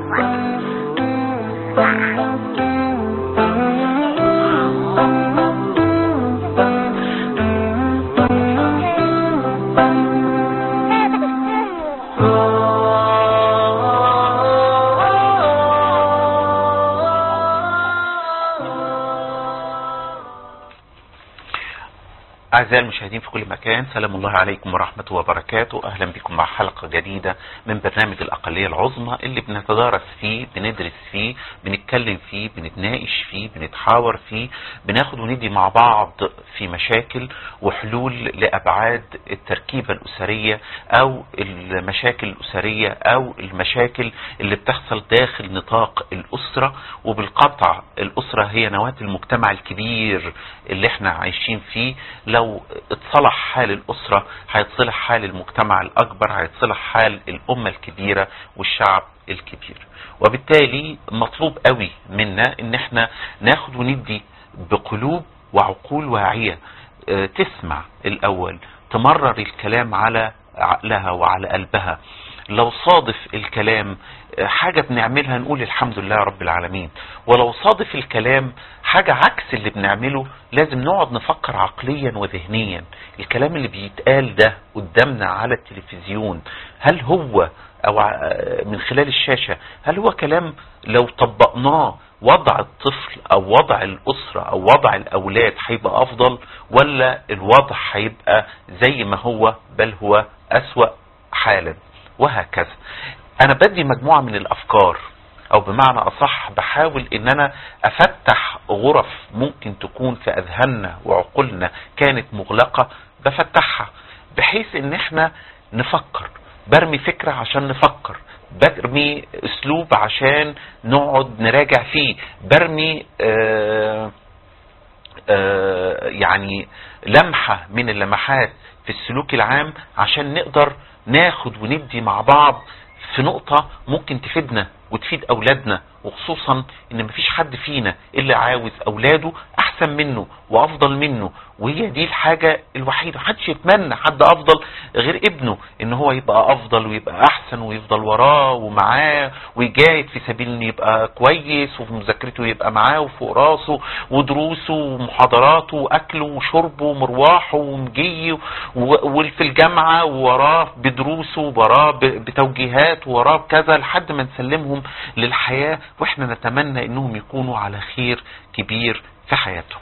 أعزائي المشاهدين في كل مكان سلام الله عليكم ورحمة وبركاته أهلا بكم مع حلقة جديدة من برنامج الأقلية العظمى اللي بنتدارس فيه بندرس فيه بنتكلم فيه بنتناقش فيه بنتحاور فيه بناخد وندي مع بعض في مشاكل وحلول لأبعاد التركيبة الأسرية أو المشاكل الأسرية أو المشاكل اللي بتحصل داخل نطاق الأسرة وبالقطع الأسرة هي نواة المجتمع الكبير اللي احنا عايشين فيه لو اتصلح حال الأسرة هيتصلح حال المجتمع الأكبر هيتصلح حال الأمة الكبيرة والشعب الكبير وبالتالي مطلوب قوي منا ان احنا ناخد وندي بقلوب وعقول واعية اه تسمع الأول تمرر الكلام على عقلها وعلى قلبها لو صادف الكلام حاجة بنعملها نقول الحمد لله رب العالمين ولو صادف الكلام حاجة عكس اللي بنعمله لازم نقعد نفكر عقليا وذهنيا الكلام اللي بيتقال ده قدامنا على التلفزيون هل هو او من خلال الشاشة هل هو كلام لو طبقناه وضع الطفل او وضع الاسرة او وضع الاولاد هيبقى افضل ولا الوضع هيبقى زي ما هو بل هو اسوأ حالا وهكذا انا بدي مجموعة من الافكار او بمعنى اصح بحاول ان انا افتح غرف ممكن تكون في اذهاننا وعقولنا كانت مغلقة بفتحها بحيث ان احنا نفكر برمي فكرة عشان نفكر برمي اسلوب عشان نقعد نراجع فيه برمي آآ آآ يعني لمحة من اللمحات في السلوك العام عشان نقدر ناخد وندي مع بعض في نقطة ممكن تفيدنا وتفيد اولادنا وخصوصا ان مفيش حد فينا الا عاوز اولاده احسن منه وافضل منه وهي دي الحاجة الوحيدة محدش يتمنى حد افضل غير ابنه ان هو يبقى افضل ويبقى احسن ويفضل وراه ومعاه ويجاهد في سبيل انه يبقى كويس وفي مذاكرته يبقى معاه وفوق راسه ودروسه ومحاضراته واكله وشربه ومرواحه ومجيه وفي الجامعة ووراه بدروسه ووراه بتوجيهات ووراه بكذا لحد ما نسلمهم للحياة واحنا نتمنى انهم يكونوا على خير كبير في حياتهم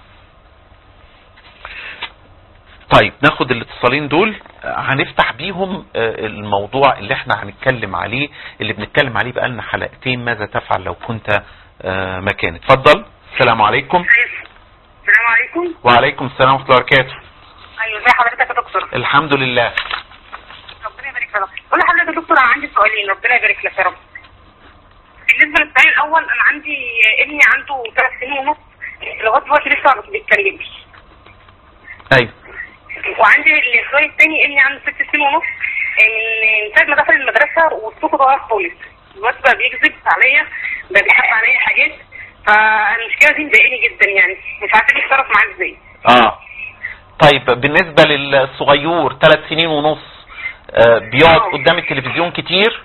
طيب ناخد الاتصالين دول هنفتح بيهم الموضوع اللي احنا هنتكلم عليه اللي بنتكلم عليه بقالنا حلقتين ماذا تفعل لو كنت مكاني اتفضل السلام عليكم السلام عليكم وعليكم السلام ورحمه الله وبركاته ايوه ازي حضرتك يا دكتور الحمد لله ربنا يبارك لك قول لحضرتك يا دكتور انا عندي سؤالين ربنا يبارك لك يا رب بالنسبه للسؤال الاول انا عندي ابني عنده ثلاث سنين ونص لغايه دلوقتي لسه ما بيتكلمش ايوه وعندي السؤال الثاني ابني عنده ست سنين ونص من ساعه ما دخل المدرسه وصوته اتغير خالص دلوقتي بقى بيكذب عليا بقى بيحق عليا حاجات فالمشكله دي مضايقاني جدا يعني مش عارفه اتصرف معاه ازاي اه طيب بالنسبه للصغير ثلاث سنين ونص آه بيقعد آه. قدام التلفزيون كتير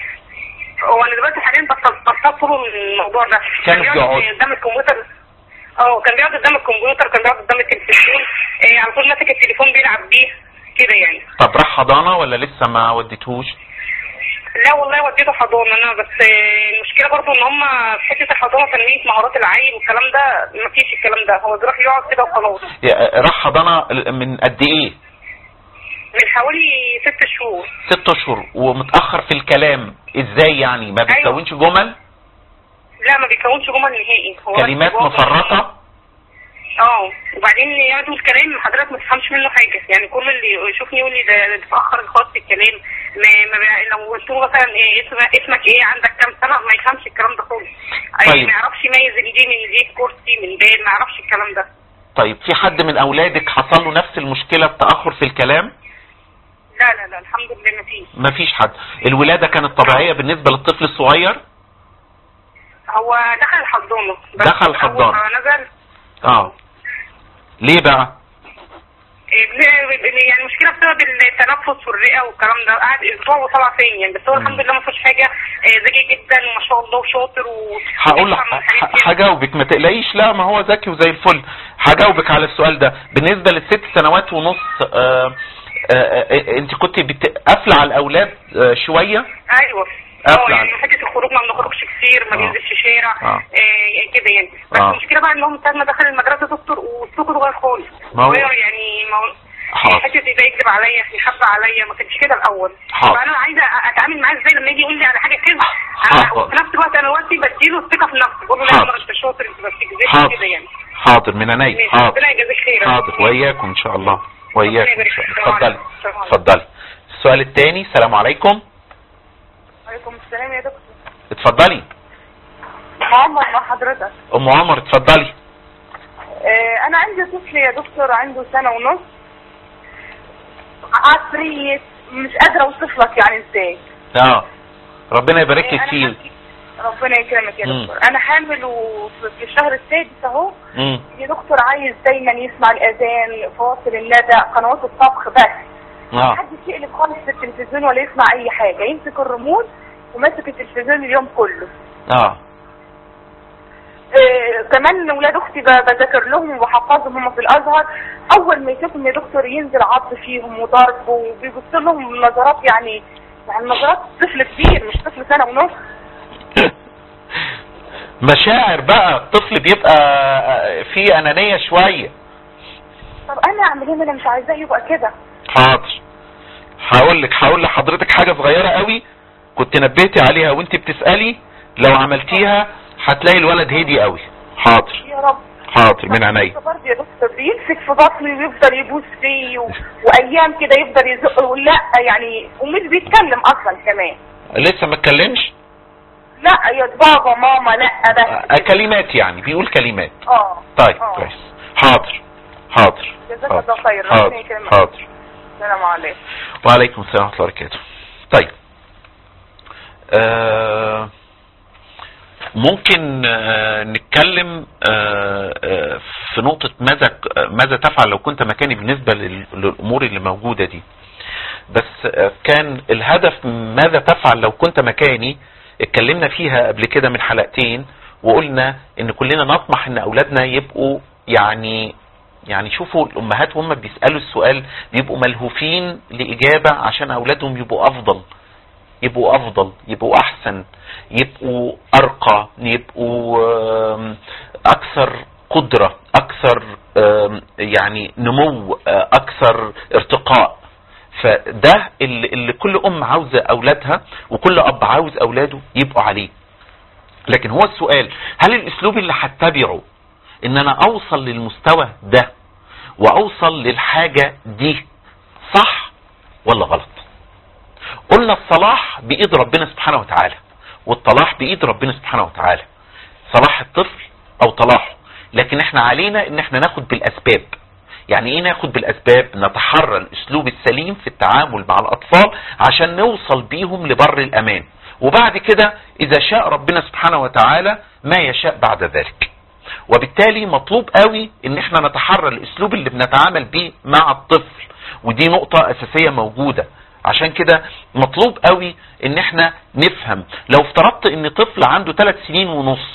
هو انا دلوقتي حاليا بطلت بطلت له الموضوع ده كان بيقعد. قدام الكمبيوتر اه كان بيقعد قدام الكمبيوتر كان بيقعد قدام التلفزيون إيه على طول ماسك التليفون بيلعب بيه كده يعني طب راح حضانه ولا لسه ما وديتهوش لا والله وديته حضانه انا بس آه، المشكله برضو ان هم في حته الحضانه تنميه مهارات العيل والكلام ده مفيش الكلام ده هو بيروح يقعد كده وخلاص يا- راح حضانه من قد ايه من حوالي ست شهور ست اشهر ومتاخر في الكلام ازاي يعني ما أيوة. بتكونش جمل لا ما بيكونش جمل نهائي هو كلمات بس هو- مفرطه اه وبعدين يقعدوا الكلام حضرتك ما تفهمش منه حاجه يعني كل اللي يشوفني يقول لي ده ده بتاخر خالص في الكلام ما ما بي- لو قلت له مثلا إيه اسم- اسمك ايه عندك كام سنه ما يفهمش الكلام ده خالص طيب. يعني ما يعرفش يميز ان دي من دي كرسي من باب ما يعرفش الكلام ده طيب في حد من اولادك حصل له نفس المشكله التاخر في الكلام لا لا لا الحمد لله ما فيش مفيش حد الولاده كانت طبيعيه بالنسبه للطفل الصغير هو دخل الحضانه بس دخل أول الحضانة. ما نزل اه ليه بقى ب- ب- يعني مشكله بسبب التنفس والرئه والكلام ده قعد اسبوع وطلع تاني يعني بس هو الحمد لله ما فيهوش حاجه آه، ذكي جدا وما شاء الله وشاطر و هقول لك وبيفهم حاجات كتير. هجاوبك ما تقلقيش لا ما هو ذكي وزي الفل هجاوبك على السؤال ده بالنسبه للست سنوات ونص آه آه آه انت كنت بت- قافله على الاولاد آه شويه ايوه قافلة اه يعني على- حته الخروج ما بنخرجش كتير ما آه. بينزلش شارع آه. آه كده يعني بس آه. المشكله بقى ان هو من ساعه ما دخل المدرسه دكتور وسلوكه اتغير خالص ما هو- اتغير يعني ما هو حاضر. حته يبقى يكذب عليا يحب عليا ما كانش كده الاول حاضر. فانا عايزه اتعامل معاه ازاي لما يجي يقول لي على حاجه كده حاضر. وفي نفس الوقت انا دلوقتي بديله الثقه في نفسه بقول له لا حاضر. انا انت شاطر انت ما بتكذبش حاضر كده يعني حاضر من عينيا ماشي. حاضر ربنا يجازيك خير حاضر وإياكم إن شاء الله وإياكم إن شاء الله ربنا يبارك اتفضلي فيك. السلام عليكم. اتفضلي السؤال الثاني السلام عليكم وعليكم السلام يا دكتور اتفضلي عمر مع حضرتك ام عمر اتفضلي آه، انا عندي طفل يا دكتور عنده سنة ونص عفريت مش قادرة اوصف لك يعني ازاي اه ربنا يبارك آه، لك أنا فيه حامل- ربنا يكرمك يا مم. دكتور انا حامل وفي في الشهر السادس اهو مم. يا دكتور عايز دايما يسمع الاذان فواصل الندى قنوات الطبخ بس اه محدش يقلب خالص في التلفزيون ولا يسمع اي حاجة يمسك الريموت وماسك التلفزيون اليوم كله اه آه، كمان ولاد اختي ب- بذاكر لهم وبحفظهم هم في الازهر اول ما يشوفهم يا دكتور ينزل عض فيهم وضرب وبيبص لهم نظرات يعني يعني نظرات طفل كبير مش طفل سنه ونص مشاعر بقى الطفل بيبقى فيه انانيه شويه طب انا اعمل ايه ما انا مش عايزاه يبقى كده حاضر هقول لك هقول لحضرتك حاجه صغيره قوي كنت نبهتي عليها وانت بتسالي لو عملتيها هتلاقي الولد هدي قوي حاضر يا رب حاضر من عينيا برضه يا دكتور بيمسك في بطني ويفضل يبوس فيه و... وايام كده يفضل يزق ويقول لا يعني ومش بيتكلم اصلا كمان لسه ما اتكلمش لا يا بابا ماما لا آه، بس كلمات يعني بيقول كلمات اه طيب آه. كويس حاضر حاضر جزاك حاضر الله خير ربنا حاضر يكرمك حاضر السلام عليكم وعليكم السلام ورحمة الله وبركاته طيب آه ممكن آه نتكلم آه آه في نقطة ماذا ماذا تفعل لو كنت مكاني بالنسبة لل- للأمور اللي موجودة دي بس آه كان الهدف ماذا تفعل لو كنت مكاني اتكلمنا فيها قبل كده من حلقتين وقلنا ان كلنا نطمح ان اولادنا يبقوا يعني يعني شوفوا الامهات وهم بيسالوا السؤال بيبقوا ملهوفين لاجابه عشان اولادهم يبقوا افضل يبقوا افضل يبقوا احسن يبقوا ارقى يبقوا آم، اكثر قدره اكثر آم، يعني نمو آه، اكثر ارتقاء فده اللي, اللي كل ام عاوزه اولادها وكل اب عاوز اولاده يبقوا عليه لكن هو السؤال هل الاسلوب اللي هتبعه ان انا اوصل للمستوى ده واوصل للحاجة دي صح ولا غلط قلنا الصلاح بايد ربنا سبحانه وتعالى والطلاح بايد ربنا سبحانه وتعالى صلاح الطفل او طلاحه لكن احنا علينا ان احنا ناخد بالاسباب يعني ايه ناخد بالاسباب نتحرى الاسلوب السليم في التعامل مع الاطفال عشان نوصل بيهم لبر الامان وبعد كده اذا شاء ربنا سبحانه وتعالى ما يشاء بعد ذلك وبالتالي مطلوب قوي ان احنا نتحرى الاسلوب اللي بنتعامل بيه مع الطفل ودي نقطة اساسية موجودة عشان كده مطلوب قوي ان احنا نفهم لو افترضت ان طفل عنده ثلاث سنين ونص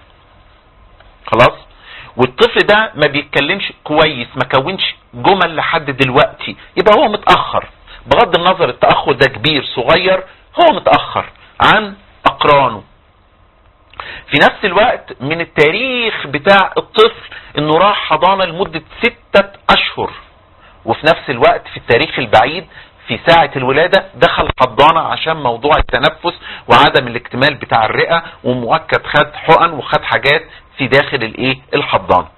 خلاص والطفل ده ما بيتكلمش كويس ما كونش جمل لحد دلوقتي يبقى هو متأخر بغض النظر التأخر ده كبير صغير هو متأخر عن أقرانه في نفس الوقت من التاريخ بتاع الطفل انه راح حضانة لمدة ستة اشهر وفي نفس الوقت في التاريخ البعيد في ساعة الولادة دخل حضانة عشان موضوع التنفس وعدم الاكتمال بتاع الرئة ومؤكد خد حقن وخد حاجات في داخل الايه الحضانة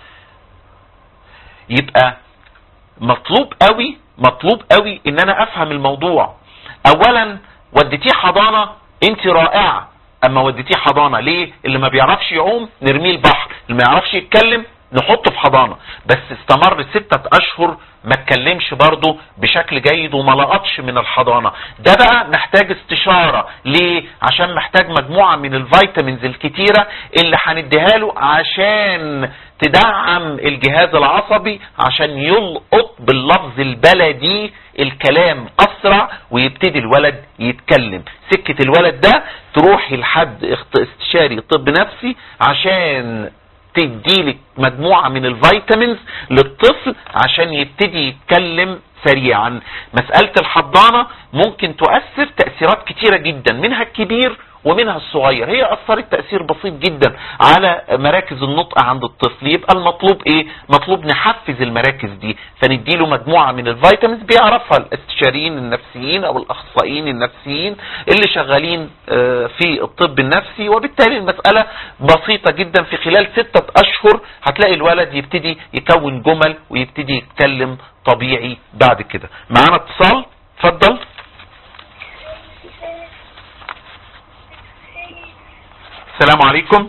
يبقى مطلوب قوي مطلوب قوي ان انا افهم الموضوع اولا وديتيه حضانة انت رائعة اما وديتيه حضانة ليه اللي ما بيعرفش يعوم نرميه البحر اللي ما يعرفش يتكلم نحطه في حضانة بس استمر ستة اشهر ما اتكلمش برضه بشكل جيد وما لقطش من الحضانة ده بقى محتاج استشارة ليه عشان محتاج مجموعة من الفيتامينز الكتيرة اللي هنديها له عشان تدعم الجهاز العصبي عشان يلقط باللفظ البلدي الكلام اسرع ويبتدي الولد يتكلم سكة الولد ده تروحي لحد اخت- استشاري طب نفسي عشان تديلك مجموعة من الفيتامينز للطفل عشان يبتدي يتكلم سريعا مسألة الحضانة ممكن تؤثر تأثيرات كتيرة جدا منها الكبير ومنها الصغير هي أثرت تأثير بسيط جدا على مراكز النطق عند الطفل يبقى المطلوب ايه مطلوب نحفز المراكز دي فنديله مجموعة من الفيتامينز بيعرفها الاستشاريين النفسيين او الاخصائيين النفسيين اللي شغالين آه، في الطب النفسي وبالتالي المسألة بسيطة جدا في خلال ستة اشهر هتلاقي الولد يبتدي يكون جمل ويبتدي يتكلم طبيعي بعد كده معانا اتصال اتفضل السلام عليكم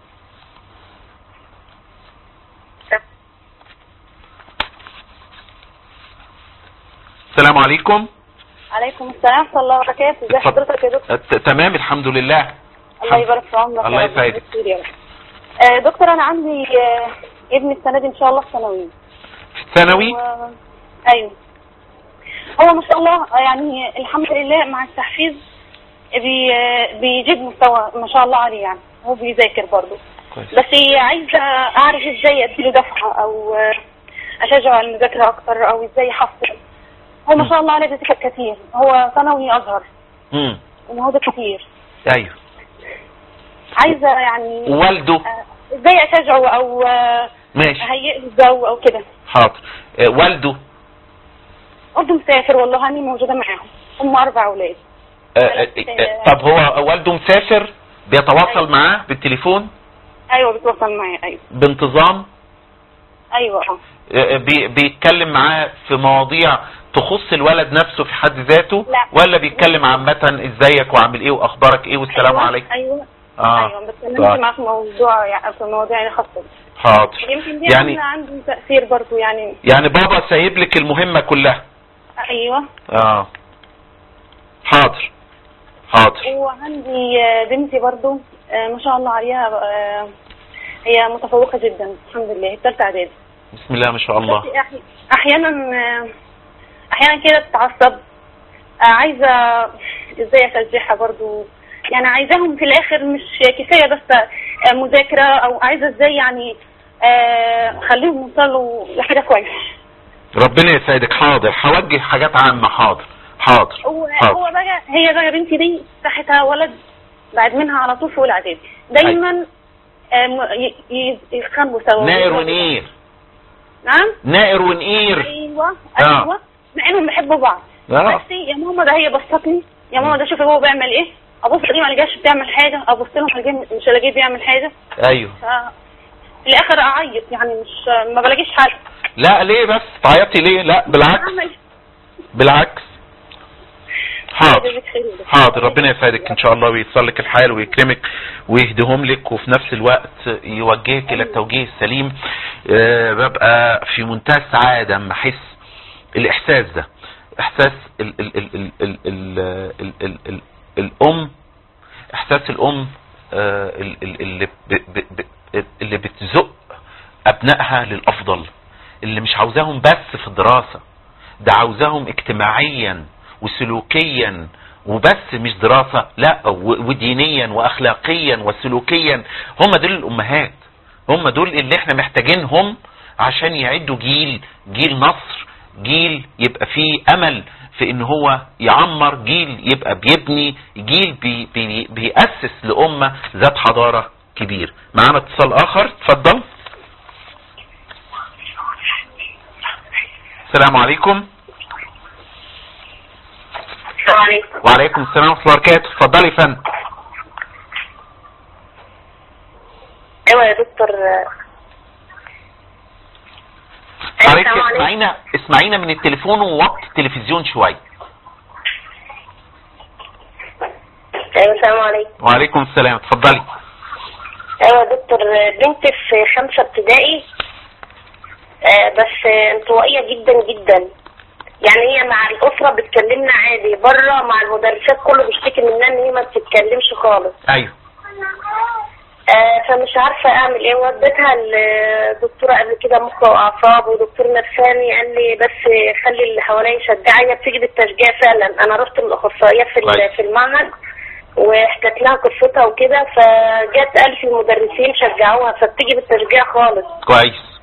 السلام عليكم عليكم السلام ورحمة الله وبركاته ازي اتفضل. حضرتك يا دكتور ت- تمام الحمد لله الله يبارك في عمرك الله يا رب. يسعدك. بخير يا رب. آه، دكتور انا عندي آه، ابني السنة دي ان شاء الله في ثانوي ثانوي و... ايوه هو ما شاء الله آه، يعني الحمد لله مع التحفيز بي... آه، بيجيب مستوى ما شاء الله عليه يعني هو بيذاكر برضه كويس. بس عايزة اعرف ازاي اديله دفعة او آه، اشجعه على المذاكرة اكتر او ازاي يحفظ هو ما شاء الله عليه بيذاكر كتير هو ثانوي ازهر امم وهو ده كتير ايوه عايزة يعني والده آه، ازاي اشجعه او آه، ماشي اهيئ له الجو او كده حاضر آه، والده برضه مسافر والله انا موجودة معاهم هم اربع اولاد آه، آه، آه، طب هو والده مسافر بيتواصل معاه بالتليفون ايوه بتوصل معايا ايوه بانتظام ايوه اه آه، بي- بيتكلم معاه في مواضيع تخص الولد نفسه في حد ذاته لا. ولا بيتكلم عامة ازيك وعامل ايه واخبارك ايه والسلام أيوة. عليكم ايوه اه ايوه بتكلمت طيب. معاه في موضوع يعني في مواضيع يعني خاصة حاضر يمكن دي يعني يعني عنده تأثير برضه يعني يعني بابا سايب لك المهمة كلها ايوه اه حاضر حاضر وعندي آه، بنتي برضه آه، ما شاء الله عليها آه، هي متفوقة جدا الحمد لله الثالثة اعدادي بسم الله ما شاء الله بس أحي- احيانا آه، احيانا كده تتعصب آه، عايزه ازاي اشجعها برضو يعني عايزاهم في الاخر مش كفايه بس آه، مذاكره او عايزه ازاي يعني آه، اخليهم يوصلوا لحاجه كويسه ربنا يسعدك حاضر هوجه حاجات عامة حاضر حاضر هو حاضر هو بقى هي بقى بنتي دي تحتها ولد بعد منها على طول في اولى اعدادي دايما آه، م- ي- ي- يتخانقوا سوا نائر ونقير نعم نائر ونقير ايوه آه. ايوه مع انهم بيحبوا بعض اه بس يا ماما ده هي بصت لي يا ماما ده شوفي هو بيعمل ايه ابص ليه ما لقاش بتعمل حاجه ابص له ما لقيه- مش الاقيه بيعمل حاجه ايوه ف في الاخر اعيط يعني مش ما بلاقيش حل لا ليه بس تعيطي ليه لا بالعكس اعمل بالعكس حاضر جزاك خير. حاضر ربنا يسعدك ان شاء الله وييسر لك الحال ويكرمك ويهديهم لك وفي نفس الوقت يوجهك الى التوجيه السليم آه، ببقى في منتهى السعاده اما احس الاحساس ده احساس ال ال ال ال ال ال ال ال ال الام احساس الام آه، ال- ال- اللي ب- ب- ب- اللي بتزق ابنائها للافضل اللي مش عاوزاهم بس في الدراسه ده عاوزاهم اجتماعيا وسلوكيا وبس مش دراسة لا و- ودينيا واخلاقيا وسلوكيا هم دول الامهات هم دول اللي احنا محتاجينهم عشان يعدوا جيل جيل نصر جيل يبقى فيه امل في ان هو يعمر جيل يبقى بيبني جيل بي بي بيأسس لأمة ذات حضارة كبير معانا اتصال اخر اتفضل السلام عليكم السلام عليكم وعليكم السلام ورحمة الله وبركاته اتفضلي يا فندم ايوه يا دكتور معلش السلام عليكم. اسمعينا اسمعينا من التليفون ووطي التلفزيون شوية ايوه السلام عليكم وعليكم السلام اتفضلي ايوه يا دكتور بنتي في خمسة ابتدائي آه، بس آه، انطوائية جدا جدا يعني هي مع الأسرة بتكلمنا عادي بره مع المدرسات كله بيشتكي منها ان هي ما بتتكلمش خالص ايوه آه، فمش عارفة اعمل ايه وديتها لدكتورة قبل كده مخ واعصاب ودكتور نفساني قال لي بس خلي اللي حواليا يشجعها هي بتيجي بالتشجيع فعلا انا رحت الاخصائية في ال- كويس. في المعهد وحكت لها قصتها وكده فجت قالت المدرسين شجعوها فبتيجي بالتشجيع خالص كويس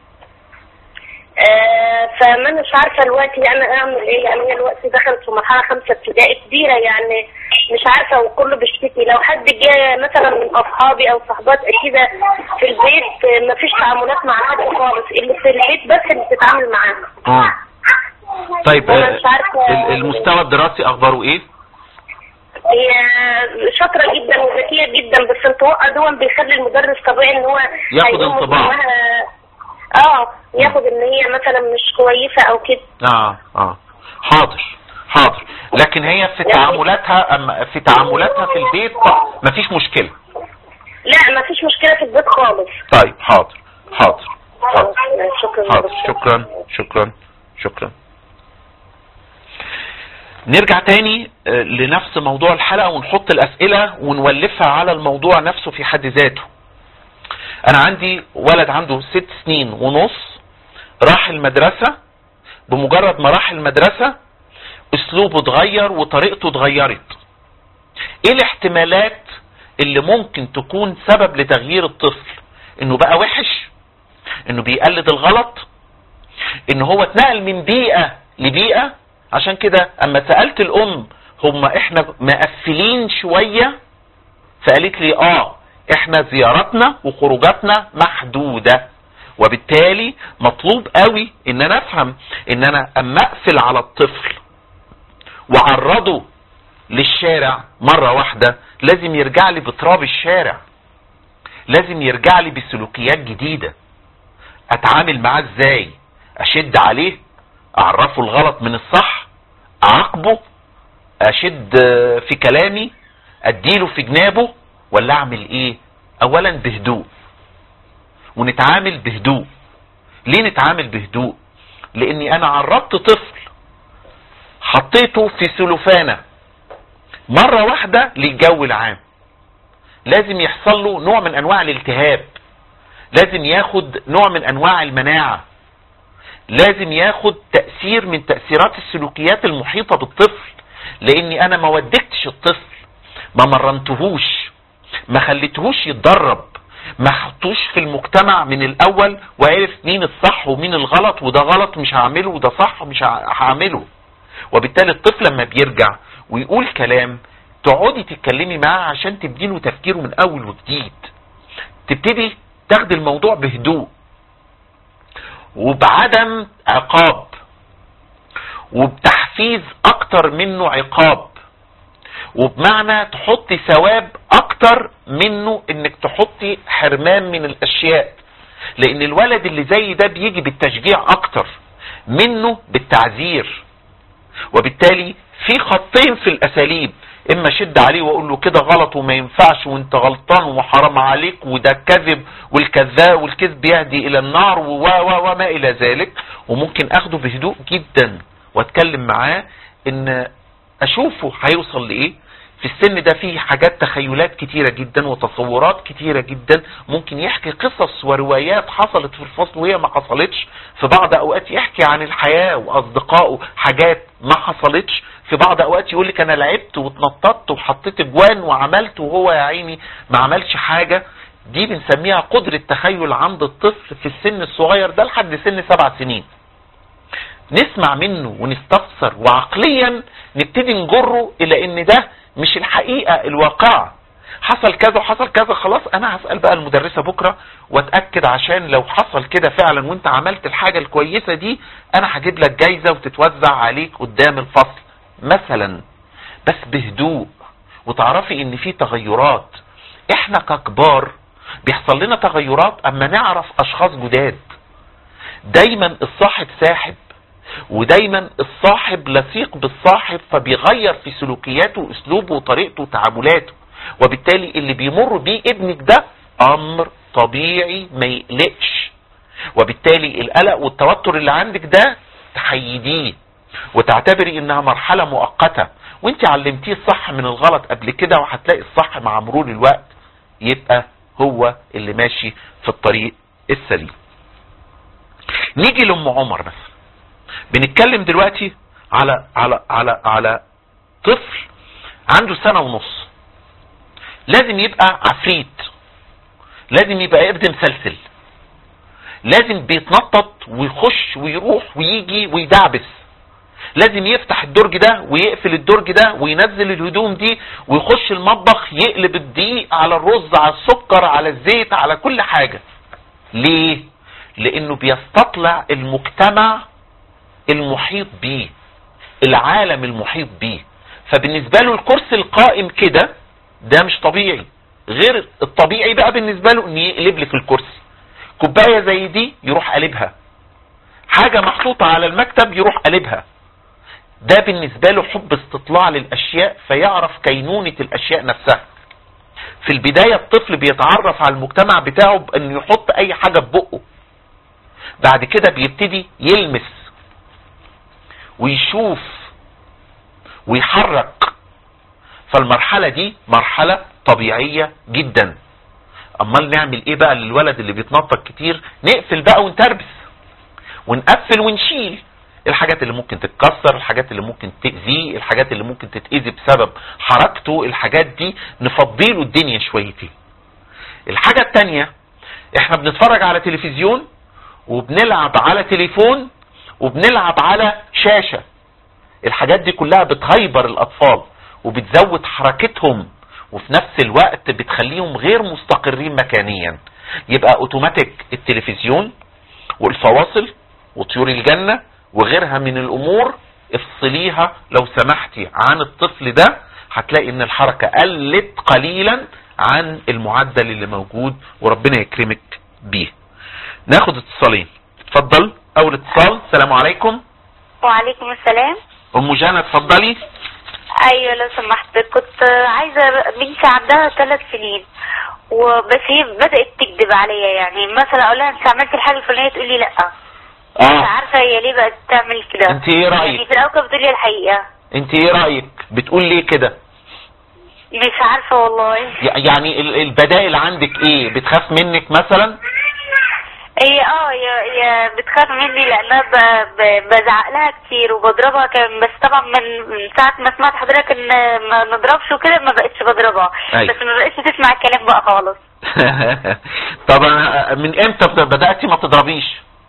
آه، فما أنا مش عارفه دلوقتي انا اعمل ايه يعني هي دلوقتي دخلت في مرحله خمسه ابتدائي كبيره يعني مش عارفه وكله بيشتكي لو حد جه مثلا من اصحابي او صحبات كده في البيت آه، مفيش تعاملات مع حد خالص اللي في البيت بس اللي بتتعامل معاها مم. طيب أنا آه، مش عارفة- ال- المستوى الدراسي اخباره ايه هي شاطره جدا وذكيه جدا بس انطواء دون بيخلي المدرس طبيعي ان هو ياخد هيقوم انطباع. قدامها- اه ياخد ان هي مثلا مش كويسه او كده اه اه حاضر حاضر لكن هي في تعاملاتها أما في تعاملاتها في البيت مفيش مشكلة لا مفيش مشكله في البيت خالص طيب حاضر حاضر حاضر شكرا يا حاضر دكتور. شكرا شكرا شكرا نرجع تاني آه، لنفس موضوع الحلقة ونحط الأسئلة ونولفها على الموضوع نفسه في حد ذاته أنا عندي ولد عنده ست سنين ونص راح المدرسة بمجرد ما راح المدرسة أسلوبه اتغير وطريقته اتغيرت ايه الاحتمالات اللي ممكن تكون سبب لتغيير الطفل انه بقى وحش انه بيقلد الغلط ان هو اتنقل من بيئة لبيئة عشان كده اما سألت الام هم احنا مقفلين شوية فقالت لي اه احنا زياراتنا وخروجاتنا محدودة وبالتالي مطلوب قوي ان انا افهم ان انا اما اقفل على الطفل وعرضه للشارع مرة واحدة لازم يرجع لي بتراب الشارع لازم يرجع لي بسلوكيات جديدة اتعامل معاه ازاي اشد عليه اعرفه الغلط من الصح اعاقبه اشد في كلامي اديله في جنابه ولا اعمل ايه اولا بهدوء ونتعامل بهدوء ليه نتعامل بهدوء لاني انا عرضت طفل حطيته في سلوفانة مرة واحدة للجو العام لازم يحصل له نوع من انواع الالتهاب لازم ياخد نوع من انواع المناعة لازم ياخد تأثير من تأثيرات السلوكيات المحيطة بالطفل لاني انا ما ودكتش الطفل ما مرنتهوش ما خليتهوش يتدرب ما حطوش في المجتمع من الاول وعرف مين الصح ومين الغلط وده غلط مش هعمله وده صح مش هعمله وبالتالي الطفل لما بيرجع ويقول كلام تقعدي تتكلمي معاه عشان تبديله تفكيره من اول وجديد تبتدي تاخدي الموضوع بهدوء وبعدم عقاب وبتحفيز اكتر منه عقاب وبمعنى تحطي ثواب اكتر منه انك تحطي حرمان من الاشياء لان الولد اللي زي ده بيجي بالتشجيع اكتر منه بالتعذير وبالتالي في خطين في الاساليب اما شد عليه واقول له كده غلط وما ينفعش وانت غلطان وحرام عليك وده كذب والكذاب والكذب يهدي الى النار و و وما الى ذلك وممكن اخده بهدوء جدا واتكلم معاه ان اشوفه هيوصل لايه في السن ده فيه حاجات تخيلات كتيرة جدا وتصورات كتيرة جدا ممكن يحكي قصص وروايات حصلت في الفصل وهي ما حصلتش في بعض اوقات يحكي عن الحياة واصدقائه حاجات ما حصلتش في بعض اوقات يقول لك انا لعبت واتنططت وحطيت اجوان وعملت وهو يا عيني ما عملش حاجة دي بنسميها قدرة تخيل عند الطفل في السن الصغير ده لحد سن سبع سنين نسمع منه ونستفسر وعقليا نبتدي نجره الى ان ده مش الحقيقة الواقعة حصل كذا وحصل كذا خلاص انا هسأل بقى المدرسة بكرة واتأكد عشان لو حصل كده فعلا وانت عملت الحاجة الكويسة دي انا هجيب لك جايزة وتتوزع عليك قدام الفصل مثلا بس بهدوء وتعرفي ان في تغيرات احنا ككبار بيحصل لنا تغيرات اما نعرف اشخاص جداد دايما الصاحب ساحب ودايما الصاحب لصيق بالصاحب فبيغير في سلوكياته واسلوبه وطريقته وتعاملاته وبالتالي اللي بيمر بيه ابنك ده امر طبيعي ما يقلقش وبالتالي القلق والتوتر اللي عندك ده تحيديه وتعتبري انها مرحلة مؤقتة وانت علمتيه الصح من الغلط قبل كده وهتلاقي الصح مع مرور الوقت يبقى هو اللي ماشي في الطريق السليم نيجي لام عمر مثلا بنتكلم دلوقتي على على على على طفل عنده سنة ونص لازم يبقى عفريت لازم يبقى قرد مسلسل لازم بيتنطط ويخش ويروح ويجي ويدعبس لازم يفتح الدرج ده ويقفل الدرج ده وينزل الهدوم دي ويخش المطبخ يقلب الدقيق على الرز على السكر على الزيت على كل حاجة ليه لانه بيستطلع المجتمع المحيط بيه العالم المحيط بيه فبالنسبة له الكرسي القائم كده ده مش طبيعي غير الطبيعي بقى بالنسبة له ان يقلب لك الكرسي كوباية زي دي يروح قلبها حاجة محطوطة على المكتب يروح قلبها ده بالنسبة له حب استطلاع للأشياء فيعرف كينونة الأشياء نفسها في البداية الطفل بيتعرف على المجتمع بتاعه بأن يحط أي حاجة في بقه بعد كده بيبتدي يلمس ويشوف ويحرك فالمرحلة دي مرحلة طبيعية جدا امال نعمل ايه بقى للولد اللي بيتنطط كتير نقفل بقى ونتربس ونقفل ونشيل الحاجات اللي ممكن تتكسر الحاجات اللي ممكن تأذيه الحاجات اللي ممكن تتأذي بسبب حركته الحاجات دي نفضيله الدنيا شويتين الحاجة التانية احنا بنتفرج على تلفزيون وبنلعب على تليفون وبنلعب على شاشة الحاجات دي كلها بتهيبر الاطفال وبتزود حركتهم وفي نفس الوقت بتخليهم غير مستقرين مكانيا يبقى اوتوماتيك التلفزيون والفواصل وطيور الجنة وغيرها من الامور افصليها لو سمحتي عن الطفل ده هتلاقي ان الحركة قلت قليلا عن المعدل اللي موجود وربنا يكرمك بيه ناخد اتصالين اتفضل اول اتصال السلام عليكم وعليكم السلام ام جانا اتفضلي ايوه لو سمحت كنت عايزه بنتي عندها ثلاث سنين وبس هي بدات تكذب عليا يعني مثلا اقول لها انت عملتي الحاجه الفلانيه تقول لي لا مش اه عارفه هي ليه بقت تعمل كده انت ايه يعني رايك في الاول كانت بتقول لي الحقيقه انت ايه رايك بتقول ليه كده مش عارفه والله ي- يعني ال- البدائل عندك ايه بتخاف منك مثلا هي اه هي هي بتخاف مني لانها ب- ب- بزعق لها كتير وبضربها كمان بس طبعا من من ساعه ما سمعت حضرتك ان ما نضربش وكده ما بقتش بضربها أيوة. بس ما بقتش تسمع الكلام بقى خالص طبعا من امتى بت- بدأتي ما تضربيش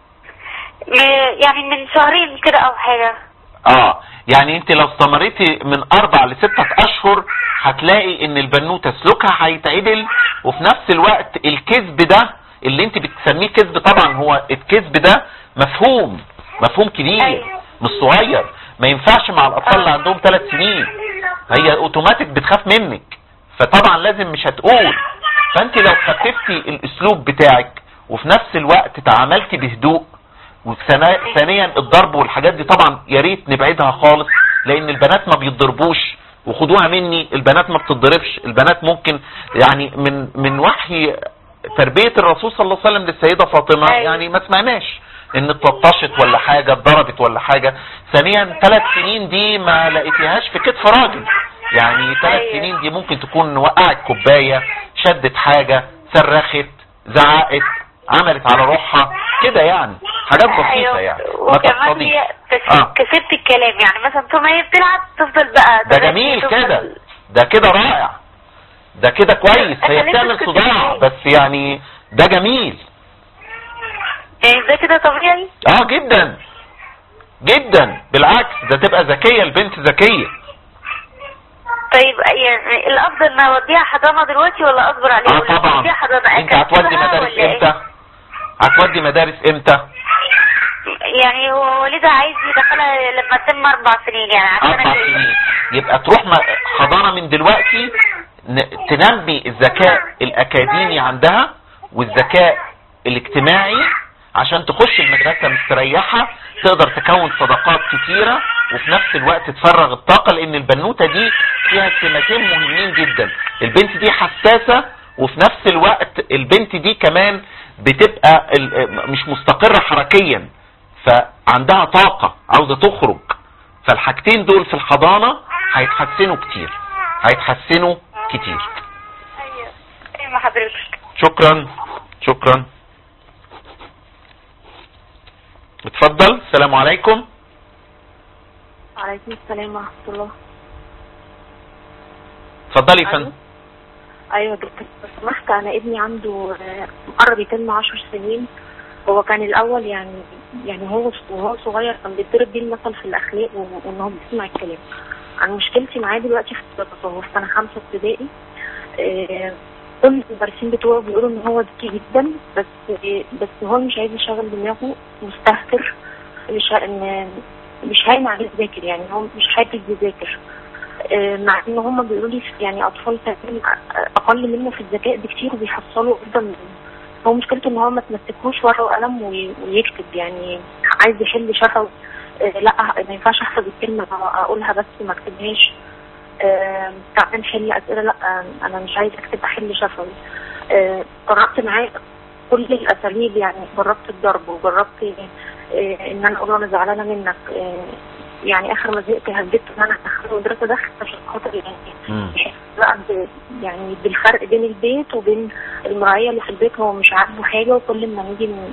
م- يعني من شهرين كده او حاجه اه يعني انت لو استمريتي من اربع لستة اشهر هتلاقي ان البنوتة سلوكها هيتعدل وفي نفس الوقت الكذب ده اللي انت بتسميه كذب طبعا هو الكذب ده مفهوم مفهوم كبير أيوة. مش صغير ما ينفعش مع الاطفال اللي عندهم ثلاث سنين هي اوتوماتيك بتخاف منك فطبعا لازم مش هتقول فانت لو خففتي الاسلوب بتاعك وفي نفس الوقت تعاملتي بهدوء وثنا- ثانيا الضرب والحاجات دي طبعا يا ريت نبعدها خالص لان البنات ما بيتضربوش وخدوها مني البنات ما بتتضربش البنات ممكن يعني من من وحي تربية الرسول صلى الله عليه وسلم للسيدة فاطمة أيوة. يعني ما سمعناش ان اتلطشت ولا حاجة اتضربت ولا حاجة ثانيا ثلاث سنين دي ما لقيتيهاش في كتف راجل يعني ثلاث أيوة. سنين دي ممكن تكون وقعت كوباية شدت حاجة صرخت زعقت عملت على روحها كده يعني حاجات بسيطة يعني ما وكمان تحفظيش هي كس- آه. كسبت الكلام يعني مثلا طول ما هي بتلعب تفضل بقى ده تغني، جميل تفضل- كده ده كده رائع ده كده كويس هي أنا بتعمل لسه كنت صداع بقول. بس يعني ده جميل يعني ده كده طبيعي اه جدا جدا بالعكس ده تبقى ذكية البنت ذكية طيب يعني الافضل ان اوديها حضانه دلوقتي ولا اصبر عليها اه ولا طبعا اوديها حضانه انت هتودي أكسبها مدارس ولا إيه؟ امتى هتودي مدارس امتى يعني هو والدها عايز يدخلها لما تتم اربع سنين يعني عشان اربع أجي- سنين يبقى تروح م- حضانة من دلوقتي ن- تنمي الذكاء الاكاديمي عندها والذكاء الاجتماعي عشان تخش المدرسة مستريحة تقدر تكون صداقات كتيرة وفي نفس الوقت تفرغ الطاقة لان البنوتة دي فيها سمتين مهمين جدا البنت دي حساسة وفي نفس الوقت البنت دي كمان بتبقى ال- مش مستقرة حركيا فعندها طاقة عاوزة تخرج فالحاجتين دول في الحضانة هيتحسنوا كتير هيتحسنوا كتير ايوه ايوه مع حضرتك شكرا شكرا اتفضل السلام عليكم وعليكم السلام ورحمة الله اتفضلي يا أيوة. فندم أيوة دكتور لو سمحت أنا ابني عنده آه، قرب يتم عشر سنين هو كان الأول يعني يعني هو وهو صغير كان بيتضرب بيه المثل في الأخلاق و- وإن هو بيسمع الكلام أنا مشكلتي معاه دلوقتي في الدراسة هو في سنة خمسة ابتدائي آه، كل المدرسين بتوعه بيقولوا إن هو ذكي جدا بس بس هو مش عايز يشغل دماغه مستهتر مش ه- إن مش هاين عليه يذاكر يعني هو مش حابب يذاكر آه، مع ان هم بيقولوا لي يعني اطفال تانيين اقل منه في الذكاء بكتير وبيحصلوا افضل منه هو مشكلته ان هو ما تمسكوش ورقه وقلم وي- ويكتب يعني عايز يحل شفوي آه، لا ما ينفعش احفظ الكلمه اقولها بس ما اكتبهاش آه، تعالى نحل اسئله لا آه، انا مش عايز اكتب احل شفوي آه، جربت معاه كل الاساليب يعني جربت الضرب وجربت آه، ان انا اقول له انا زعلانه منك آه، يعني اخر ما زهقت هددت ان انا ادخله المدرسه ده عشان خاطر يعني مم. بقى ب- يعني بالفرق بين البيت وبين المراعية اللي في البيت هو مش عاجبه حاجة وكل ما نيجي ن-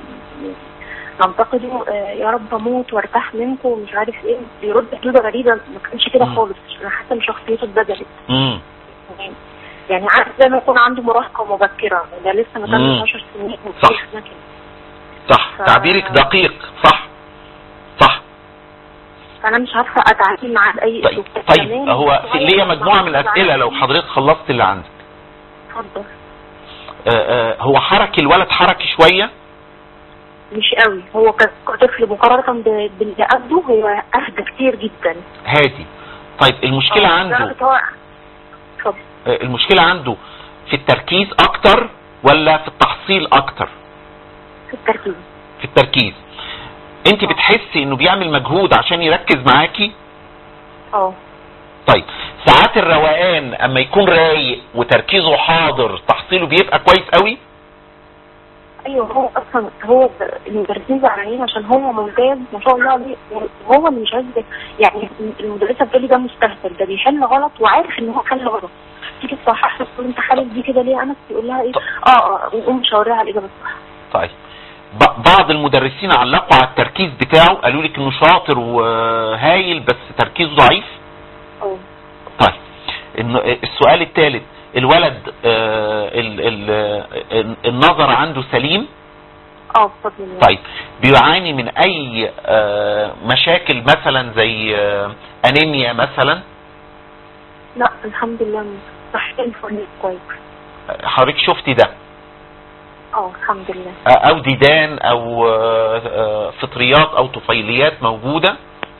ننتقده آه، يا رب اموت وارتاح منكم ومش عارف ايه بيرد حدود غريبة ما كانش كده مم. خالص انا حاسة ان شخصيته اتبدلت مم. يعني- يعني عارف زي ما يكون عنده مراهقة مبكرة ده لسه ما مم. كانش 10 سنين صح. وفي كده. صح ف- تعبيرك دقيق صح صح فانا مش عارفة اتعامل معاه باي طيب اسلوب طيب كمان هو في ليا مجموعة من الأسئلة لو معاه. حضرتك خلصت اللي عندك اتفضل آه، آه، هو حركي الولد حركي شوية مش قوي هو ك- كطفل مقارنة ب- باللي قبله هو اهدى كتير جدا هادي طيب المشكلة آه، عنده لدرجة هو اتفضل آه، المشكلة عنده في التركيز أكتر ولا في التحصيل أكتر في التركيز في التركيز انت بتحسي انه بيعمل مجهود عشان يركز معاكي اه طيب ساعات الروقان اما يكون رايق وتركيزه حاضر تحصيله بيبقى كويس قوي ايوه هو اصلا هو ب- المدرسين زعلانين عشان هو ممتاز ما شاء الله عليه هو اللي مش عايز يذاكر. يعني المدرسه بتقول ده مستهتر ده بيحل غلط وعارف ان هو حل غلط تيجي تصحح له تقول انت حالل دي كده ليه انا يقول لها ايه طب. اه اه ويقوم مشاورها على الاجابه الصح طيب ب- بعض المدرسين علقوا على التركيز بتاعه قالوا لك انه شاطر وهايل بس تركيزه ضعيف اه طيب إنه- السؤال الثالث الولد آه، ال- ال- النظر عنده سليم اه بفضل الله طيب بيعاني من اي آه، مشاكل مثلا زي آه، انيميا مثلا لا الحمد لله صحيح الفل كويس حضرتك شفتي ده اه الحمد لله آه، او ديدان او آه، آه، فطريات او طفيليات موجودة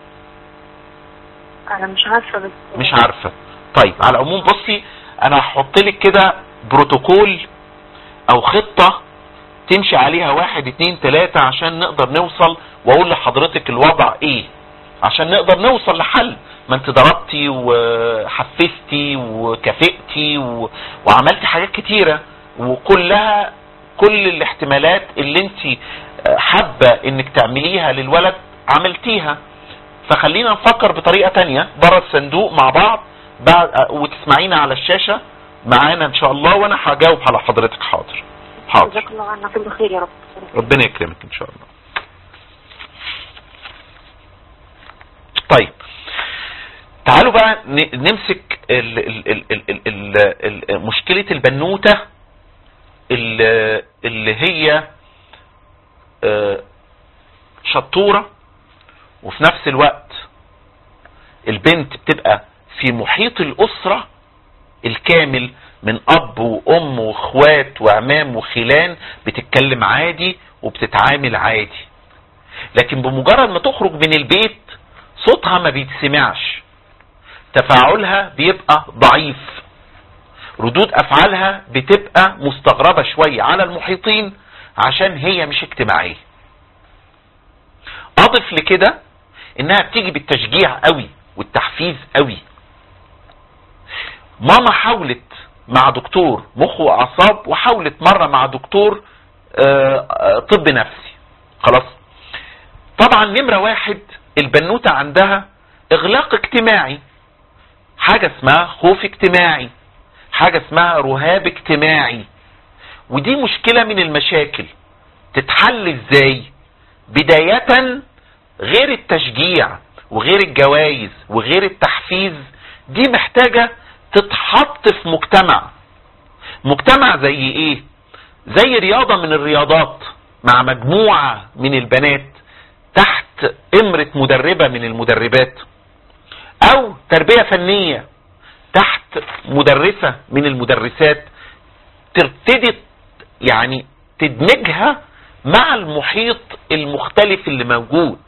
انا مش عارفه بس مش عارفة طيب على العموم بصي انا هحط لك كده بروتوكول او خطة تمشي عليها واحد اتنين تلاتة عشان نقدر نوصل واقول لحضرتك الوضع ايه عشان نقدر نوصل لحل ما انت ضربتي وحفزتي وكافئتي و... وعملتي حاجات كتيرة وكلها كل الاحتمالات اللي انت حابة انك تعمليها للولد عملتيها فخلينا نفكر بطريقة تانية بره الصندوق مع بعض بعد وتسمعينا على الشاشة معانا ان شاء الله وانا هجاوب على حضرتك حاضر حاضر جزاك الله عنا كل خير يا رب ربنا يكرمك ان شاء الله طيب تعالوا بقى ن- نمسك ال ال ال ال ال ال ال مشكلة البنوتة ال- اللي هي آه، شطورة وفي نفس الوقت البنت بتبقى في محيط الأسرة الكامل من أب وأم وإخوات وعمام وخلان بتتكلم عادي وبتتعامل عادي لكن بمجرد ما تخرج من البيت صوتها ما بيتسمعش تفاعلها بيبقى ضعيف ردود أفعالها بتبقى مستغربة شوية على المحيطين عشان هي مش اجتماعية أضف لكده إنها بتيجي بالتشجيع قوي والتحفيز قوي ماما حاولت مع دكتور مخ واعصاب وحاولت مره مع دكتور آه، آه، طب نفسي خلاص طبعا نمرة واحد البنوتة عندها اغلاق اجتماعي حاجة اسمها خوف اجتماعي حاجة اسمها رهاب اجتماعي ودي مشكلة من المشاكل تتحل ازاي بداية غير التشجيع وغير الجوائز وغير التحفيز دي محتاجة تتحط في مجتمع مجتمع زي ايه زي رياضة من الرياضات مع مجموعة من البنات تحت امرة مدربة من المدربات او تربية فنية تحت مدرسة من المدرسات تبتدي يعني تدمجها مع المحيط المختلف اللي موجود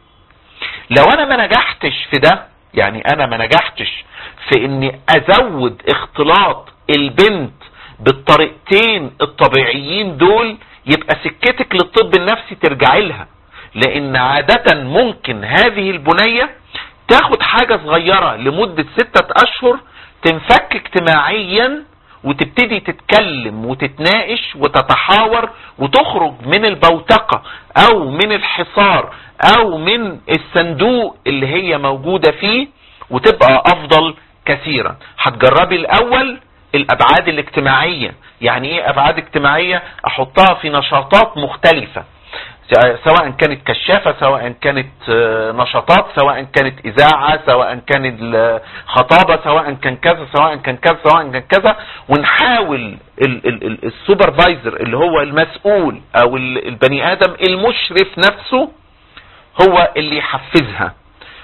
لو انا ما نجحتش في ده يعني انا ما نجحتش في اني ازود اختلاط البنت بالطريقتين الطبيعيين دول يبقى سكتك للطب النفسي ترجعي لها لان عادة ممكن هذه البنية تاخد حاجة صغيرة لمدة ستة اشهر تنفك اجتماعيا وتبتدي تتكلم وتتناقش وتتحاور وتخرج من البوتقة او من الحصار او من الصندوق اللي هي موجودة فيه وتبقى افضل كثيرا هتجربي الاول الابعاد الاجتماعية يعني ايه ابعاد اجتماعية احطها في نشاطات مختلفة سواء كانت كشافة سواء كانت آه، نشاطات سواء كانت اذاعة سواء كانت خطابة سواء كان كذا سواء كان كذا سواء كان كذا ونحاول ال- ال- ال- السوبرفايزر اللي هو المسؤول او ال- البني ادم المشرف نفسه هو اللي يحفزها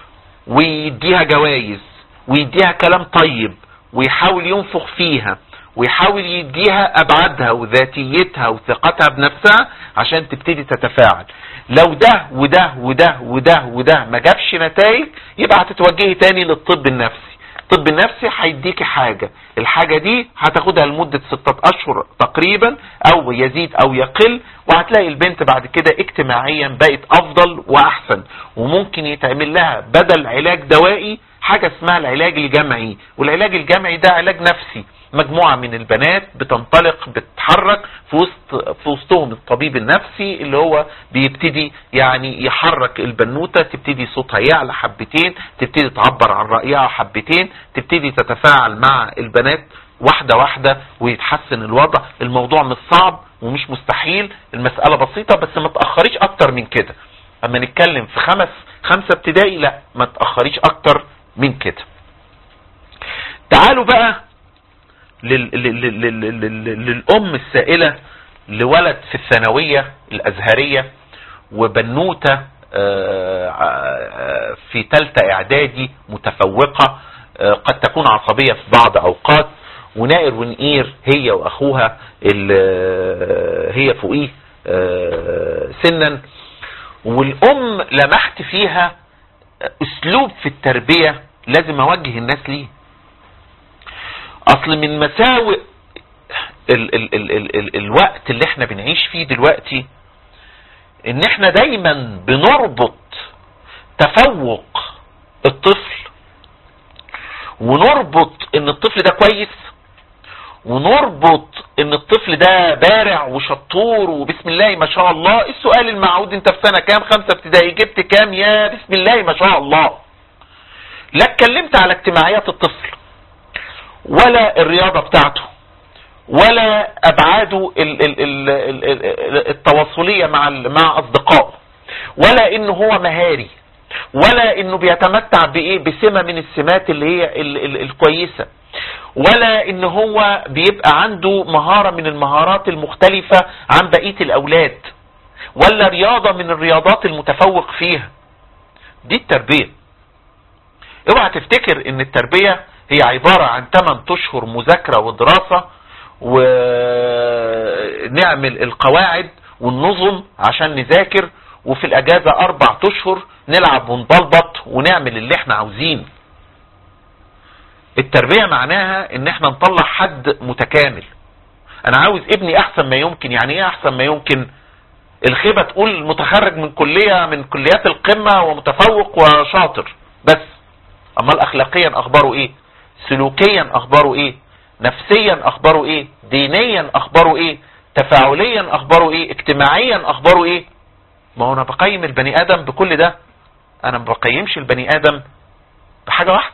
ويديها جوائز ويديها كلام طيب ويحاول ينفخ فيها ويحاول يديها ابعادها وذاتيتها وثقتها بنفسها عشان تبتدي تتفاعل لو ده وده وده وده وده ما جابش نتائج يبقى هتتوجهي تاني للطب النفسي الطب النفسي هيديكي حاجة الحاجة دي هتاخدها لمدة ستة اشهر تقريبا او يزيد او يقل وهتلاقي البنت بعد كده اجتماعيا بقت افضل واحسن وممكن يتعمل لها بدل علاج دوائي حاجة اسمها العلاج الجمعي والعلاج الجمعي ده علاج نفسي مجموعة من البنات بتنطلق بتتحرك في وسط في وسطهم الطبيب النفسي اللي هو بيبتدي يعني يحرك البنوتة تبتدي صوتها يعلى حبتين تبتدي تعبر عن رأيها حبتين تبتدي تتفاعل مع البنات واحدة واحدة ويتحسن الوضع الموضوع مش صعب ومش مستحيل المسألة بسيطة بس ما تأخريش اكتر من كده اما نتكلم في خمس خمسة ابتدائي لا ما تأخريش اكتر من كده تعالوا بقى لل... لل... لل... لل... لل... للأم السائلة لولد في الثانوية الأزهرية وبنوتة آه، آه، في ثالثة إعدادي متفوقة آه، قد تكون عصبية في بعض أوقات ونائر ونقير هي وأخوها ال- هي فوقيه آه، سنا والأم لمحت فيها أسلوب في التربية لازم أوجه الناس ليه اصل من مساوئ ال ال ال ال ال الوقت اللي احنا بنعيش فيه دلوقتي ان احنا دايما بنربط تفوق الطفل ونربط ان الطفل ده كويس ونربط ان الطفل ده بارع وشطور وبسم الله ما شاء الله السؤال المعود انت في سنة كام خمسة ابتدائي جبت كام يا بسم الله ما شاء الله لا اتكلمت على اجتماعيات الطفل ولا الرياضة بتاعته ولا ابعاده ال- ال- ال- ال- ال- التواصلية مع ال- مع اصدقائه ولا انه هو مهاري ولا انه بيتمتع بايه بسمة من السمات اللي هي ال- ال- الكويسة ولا ان هو بيبقى عنده مهارة من المهارات المختلفة عن بقية الاولاد ولا رياضة من الرياضات المتفوق فيها دي التربية اوعى تفتكر ان التربية هي عبارة عن 8 اشهر مذاكرة ودراسة ونعمل القواعد والنظم عشان نذاكر وفي الاجازة اربع اشهر نلعب ونبلبط ونعمل اللي احنا عاوزينه التربية معناها ان احنا نطلع حد متكامل انا عاوز ابني احسن ما يمكن يعني ايه احسن ما يمكن الخيبة تقول متخرج من كلية من كليات القمة ومتفوق وشاطر بس امال اخلاقيا اخباره ايه سلوكيا اخباره ايه نفسيا اخباره ايه دينيا اخباره ايه تفاعليا اخباره ايه اجتماعيا اخباره ايه ما هو انا بقيم البني ادم بكل ده انا ما بقيمش البني ادم بحاجة واحدة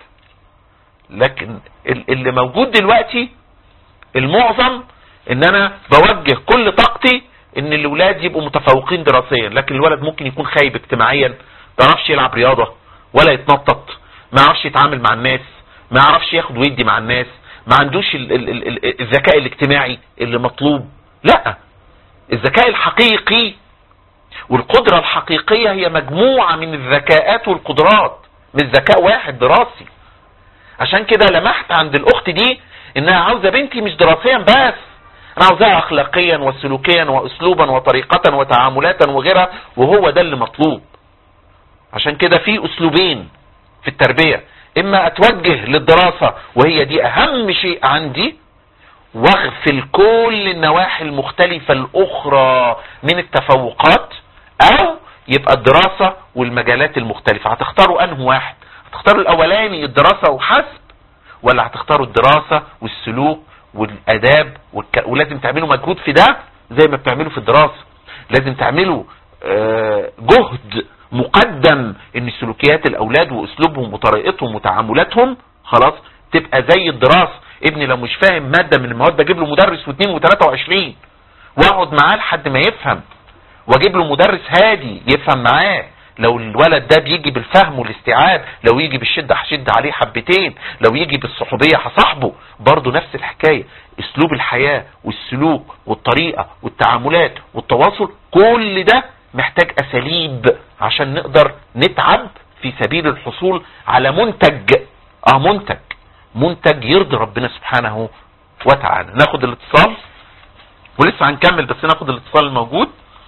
لكن ال- اللي موجود دلوقتي المعظم ان انا بوجه كل طاقتي ان الاولاد يبقوا متفوقين دراسيا لكن الولد ممكن يكون خايب اجتماعيا ما يعرفش يلعب رياضة ولا يتنطط ما يعرفش يتعامل مع الناس ما يعرفش ياخد ويدي مع الناس ما عندوش ال- ال- ال- ال- الذكاء الاجتماعي اللي مطلوب لا الذكاء الحقيقي والقدرة الحقيقية هي مجموعة من الذكاءات والقدرات مش ذكاء واحد دراسي عشان كده لمحت عند الاخت دي انها عاوزة بنتي مش دراسيا بس انا عاوزاها اخلاقيا وسلوكيا واسلوبا وطريقة وتعاملات وغيرها وهو ده اللي مطلوب عشان كده في اسلوبين في التربية اما اتوجه للدراسة وهي دي اهم شيء عندي واغفل كل النواحي المختلفة الاخرى من التفوقات او يبقى الدراسة والمجالات المختلفة هتختاروا انه واحد هتختاروا الاولاني الدراسة وحسب ولا هتختاروا الدراسة والسلوك والاداب والك... ولازم تعملوا مجهود في ده زي ما بتعملوا في الدراسة لازم تعملوا آه، جهد مقدم ان سلوكيات الاولاد واسلوبهم وطريقتهم وتعاملاتهم خلاص تبقى زي الدراسة ابني لو مش فاهم مادة من المواد بجيب له مدرس واثنين وثلاثة وعشرين واقعد معاه لحد ما يفهم واجيب له مدرس هادي يفهم معاه لو الولد ده بيجي بالفهم والاستيعاب لو يجي بالشدة هشد عليه حبتين لو يجي بالصحوبية هصاحبه برضه نفس الحكاية اسلوب الحياة والسلوك والطريقة والتعاملات والتواصل كل ده محتاج اساليب عشان نقدر نتعب في سبيل الحصول على منتج اه منتج منتج يرضي ربنا سبحانه وتعالى ناخد الاتصال ولسه هنكمل بس ناخد الاتصال الموجود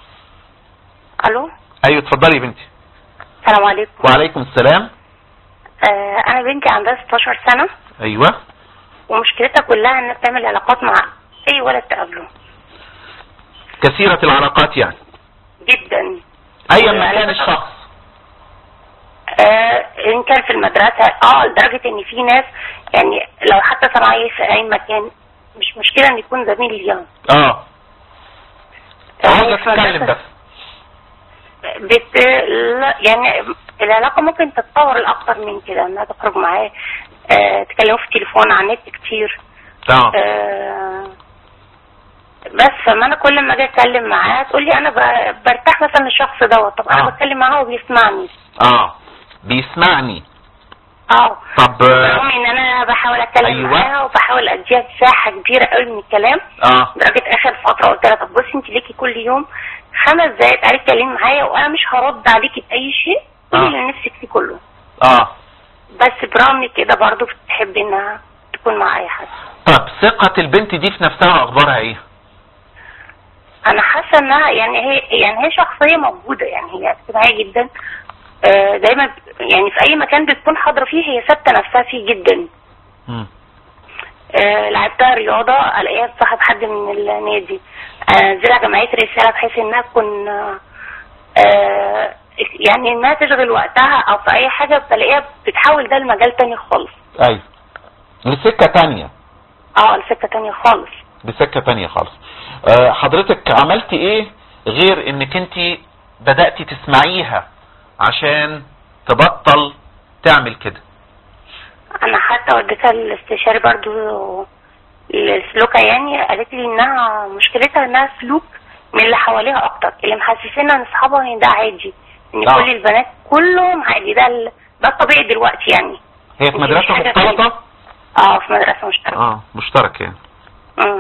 الو ايوه اتفضلي يا بنتي السلام عليكم وعليكم السلام آه انا بنتي عندها 16 سنه ايوه ومشكلتها كلها انها بتعمل علاقات مع اي ولد تقابله كثيرة العلاقات يعني جدا ايا ما كان الشخص آه ان كان في المدرسه اه لدرجه ان في ناس يعني لو حتى سمعيه في اي مكان مش مشكله ان يكون زميل ليها اه عاوزة في تتكلم مدرسة بس بت... لا يعني العلاقة ممكن تتطور لأكتر من كده انها تخرج معاه آه، تكلمه في التليفون على النت كتير اه آه، بس فما انا كل ما اجي اتكلم معاه تقول لي انا ب- برتاح مثلا للشخص دوت طب آه. انا بتكلم معاه وبيسمعني اه بيسمعني اه طب رغم ان انا بحاول اتكلم أيوة. معاها وبحاول اديها مساحه كبيره قوي من الكلام اه لدرجه اخر فتره قلت لها طب بصي انت ليكي كل يوم خمس دقايق تعالي اتكلمي معايا وانا مش هرد عليكي باي شيء قولي آه. اللي نفسك فيه كله اه بس برغم كده برضو بتحب انها تكون مع اي حد طب ثقة البنت دي في نفسها اخبارها ايه انا حاسه انها يعني هي يعني هي شخصيه موجوده يعني هي اجتماعيه جدا آه، دايما ب- يعني في اي مكان بتكون حاضره فيه هي ثابته نفسها فيه جدا مم. آه، لعبتها رياضه الاقيها تصاحب حد من النادي انزلها جمعيه رساله بحيث انها تكون آه، آه، يعني انها تشغل وقتها او في اي حاجه بلاقيها بتحول ده لمجال تاني خالص ايوه لسكة تانية اه لسكه تانية خالص لسكة تانية خالص آه حضرتك عملتي ايه غير انك انت بدأتي تسمعيها عشان تبطل تعمل كده انا حتى وديتها الاستشاري برضو لسلوكها يعني قالت لي انها مشكلتها انها سلوك من اللي حواليها اكتر اللي محسسينها ان اصحابها ان ده عادي ان آه. كل البنات كلهم عادي ده ال... ده الطبيعي دلوقتي يعني هي في مش مدرسة حاجة مختلطة اه في مدرسه مشتركه اه مشترك يعني امم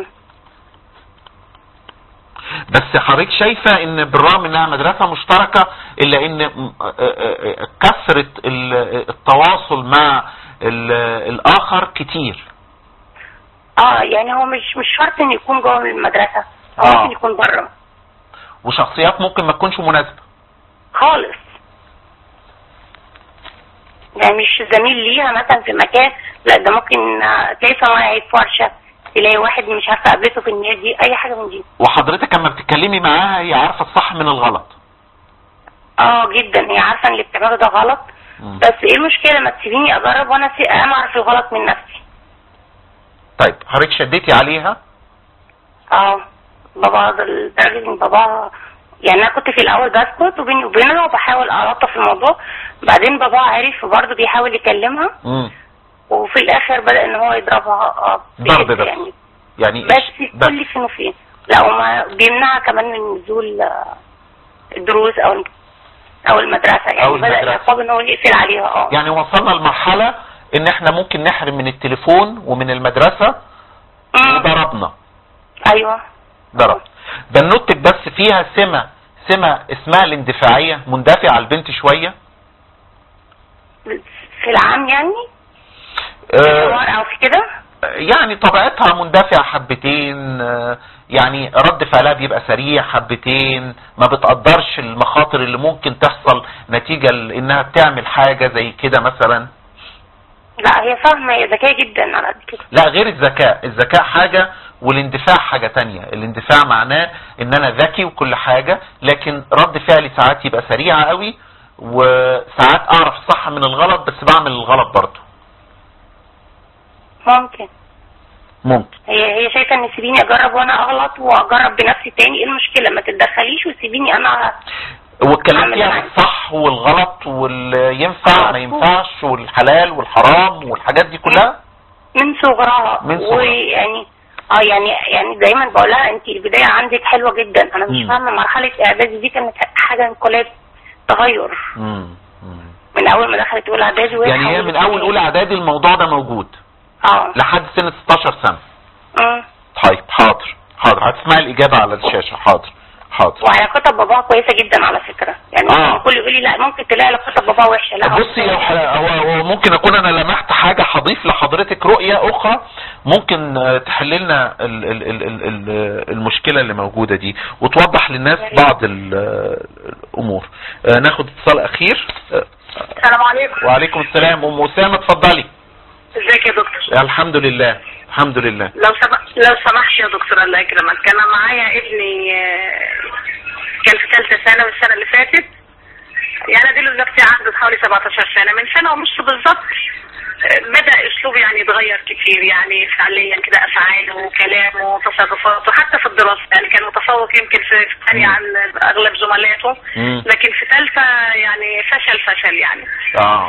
بس حضرتك شايفة ان بالرغم انها مدرسة مشتركة الا ان م- آه، آه، آه، كثرة ال- التواصل مع ال- الاخر كتير اه يعني هو مش مش شرط ان يكون جوه المدرسه هو آه. ممكن يكون بره وشخصيات ممكن ما تكونش مناسبة خالص يعني مش زميل ليها مثلا في مكان لا ده ممكن آه، تلاقي صنايعي في ورشه تلاقي واحد مش عارفه قابلته في النادي اي حاجه من دي وحضرتك لما بتتكلمي معاها هي عارفة الصح من الغلط اه جدا هي عارفه ان اللي بتعمله ده غلط مم. بس ايه المشكله ما تسيبيني اجرب وانا سي... انا اعرف الغلط من نفسي طيب حضرتك شديتي عليها اه بابا لدرجة ان بابا يعني انا كنت في الاول بسكت وبيني وبينها وبحاول الطف الموضوع بعدين بابا عرف وبرضه بيحاول يكلمها مم. وفي الاخر بدأ ان هو يضربها آه، ضرب بإيد بس. يعني يعني بس بس كل فين وفين لا وما بيمنعها كمان من نزول آه، الدروس او او المدرسة يعني أو بدأ المدرسة. العقاب ان هو يقفل عليها اه يعني وصلنا لمرحلة ان احنا ممكن نحرم من التليفون ومن المدرسة مم. وضربنا ايوه ضرب بنوتك بس فيها سمة سمة اسمها الاندفاعية مندفعة على البنت شوية في العام يعني آه او في كده يعني طبيعتها مندفعة حبتين آه، يعني رد فعلها بيبقى سريع حبتين ما بتقدرش المخاطر اللي ممكن تحصل نتيجة انها بتعمل حاجة زي كده مثلا لا هي فاهمة هي ذكية جدا على قد كده لا غير الذكاء الذكاء حاجة والاندفاع حاجة تانية الاندفاع معناه ان انا ذكي وكل حاجة لكن رد فعلي ساعات يبقى سريع قوي وساعات اعرف الصح من الغلط بس بعمل الغلط برضه ممكن ممكن هي هي شايفة ان سيبيني اجرب وانا اغلط واجرب بنفسي تاني ايه المشكلة ما تتدخليش وسيبيني انا واتكلمتيها أعمل في الصح والغلط واللي ينفع آه، ما ينفعش والحلال والحرام والحاجات دي كلها من صغرها من صغرها. ويعني اه يعني يعني دايما بقول لها انت البداية عندك حلوة جدا انا مش مم. فاهمة مرحلة اعدادي دي كانت حاجة انقلاب تغير مم. مم. من اول ما دخلت اولى اعدادي وهي يعني هي حاولت من اول تاني. اولى اعدادي الموضوع ده موجود اه لحد سن 16 سنة مم. طيب حاضر حاضر هتسمعي الاجابة على الشاشة حاضر حاضر وعلاقتها بباباها كويسة جدا على فكرة يعني آه. كان الكل يقول لي لا ممكن تلاقي علاقتها بباباها وحشة لا بصي لو ح- هو هو ممكن اكون انا لمحت حاجه هضيف لحضرتك رؤيه اخرى ممكن آه، تحل لنا ال- ال- ال- ال- ال- المشكله اللي موجوده دي وتوضح للناس يا ريت. بعض ال- الامور آه، ناخد اتصال اخير آه، السلام عليكم وعليكم السلام ام اسامه اتفضلي ازيك يا دكتور الحمد لله الحمد لله لو سمح لو سمحت يا دكتور الله يكرمك انا معايا ابني آه، كان في ثالثه ثانوي السنه اللي فاتت يعني اديله دلوقتي عنده حوالي 17 سنه من سنه ونص بالظبط آه، بدا اسلوبه يعني يتغير كتير يعني فعليا كده افعاله وكلامه وتصرفاته حتى في الدراسه يعني كان متفوق يمكن في في ثانيه مم. عن اغلب زملاته مم. لكن في ثالثه يعني فشل فشل يعني اه ف...